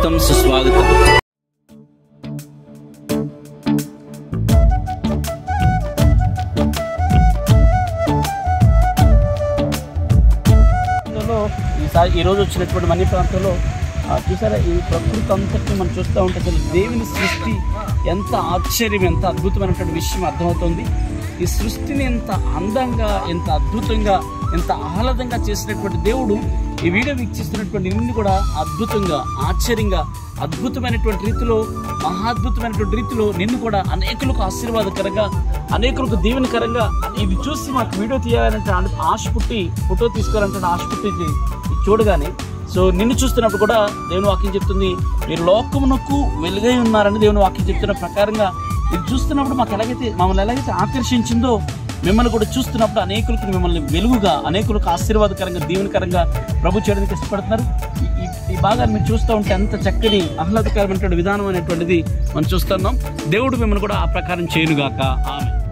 స్వాగతం సుస్వాగతం ప్రాంతంలో ఈసారి ఈరోజు వచ్చినటువంటి మనీ ప్రాంతంలో ఆ, చూసారా ఈ ప్రకృతి అంతటిని మనం చూస్తూ ఉంటే అసలు దేవుని సృష్టి ఎంత ఆశ్చర్యం ఎంత అద్భుతమైనటువంటి విషయం అర్థమవుతుంది ఈ సృష్టిని ఎంత అందంగా ఎంత అద్భుతంగా ఎంత ఆహ్లాదంగా చేసినటువంటి దేవుడు ఈ వీడియో వీక్షిస్తున్నటువంటి నిన్ను కూడా అద్భుతంగా ఆశ్చర్యంగా అద్భుతమైనటువంటి రీతిలో మహాద్భుతమైనటువంటి రీతిలో నిన్ను కూడా అనేకులకు ఆశీర్వాదకరంగా అనేకులకు దీవెనకరంగా ఇది చూసి మాకు వీడియో తీయాలంటే ఆ- ఆశ పుట్టి ఫోటో తీసుకోవాలంటే ఆశ పుట్టి ఇది చూడగానే సో నిన్ను చూస్తున్నప్పుడు కూడా దేవుని వాక్యం చెప్తుంది మీరు లోకమునకు వెలుగై ఉన్నారని దేవుని వాక్యం చెప్తున్న ప్రకారంగా ఇది చూస్తున్నప్పుడు మాకు ఎలాగైతే మమ్మల్ని ఎలాగైతే ఆకర్షించిందో మిమ్మల్ని కూడా చూస్తున్నప్పుడు అనేకులకు మిమ్మల్ని వెలుగుగా అనేకులకు ఆశీర్వాదకరంగా దీవెనకరంగా ప్రభు చేయడానికి ఇష్టపడుతున్నారు ఈ- ఈ- ఈ భాగాన్ని మీరు చూస్తూ ఉంటే ఎంత చక్కని ఆహ్లాదకరమైనటువంటి విధానం అనేటువంటిది మనం చూస్తున్నాం దేవుడు మిమ్మల్ని కూడా ఆ ప్రకారం చేయనుగాక ఆమె